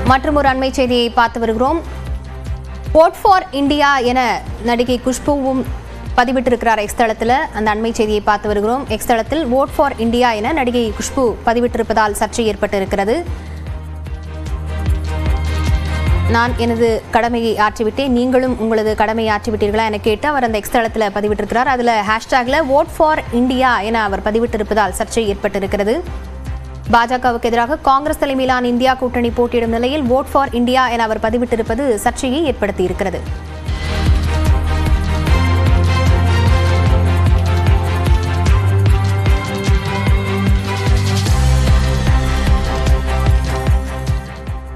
மற்றும் ஒரு அண்மை செய்தியை பார்த்து வருகிறோம் ஓட் ஃபார் இந்தியா என நடிகை குஷ்புவும் பதிவிட்டிருக்கிறார் எக்ஸ் தளத்தில் அந்த அண்மை செய்தியை பார்த்து வருகிறோம் எக்ஸ் தளத்தில் ஓட் ஃபார் இந்தியா என நடிகை குஷ்பு பதிவிட்டிருப்பதால் சர்ச்சை ஏற்பட்டிருக்கிறது நான் எனது கடமையை ஆற்றிவிட்டேன் நீங்களும் உங்களது கடமையை ஆற்றிவிட்டீர்களா என கேட்டு அவர் அந்த எக்ஸ் தளத்தில் பதிவிட்டிருக்கிறார் அதில் ஹேஷ்டேக்ல ஓட் ஃபார் இந்தியா என அவர் பதிவிட்டிருப்பதால் சர்ச்சை ஏற்பட்டிருக்கிறது பாஜகவுக்கு எதிராக காங்கிரஸ் தலைமையிலான இந்தியா கூட்டணி போட்டியிடும் நிலையில் ஓட் ஃபார் இந்தியா என அவர் பதிவிட்டிருப்பது சர்ச்சையை ஏற்படுத்தியிருக்கிறது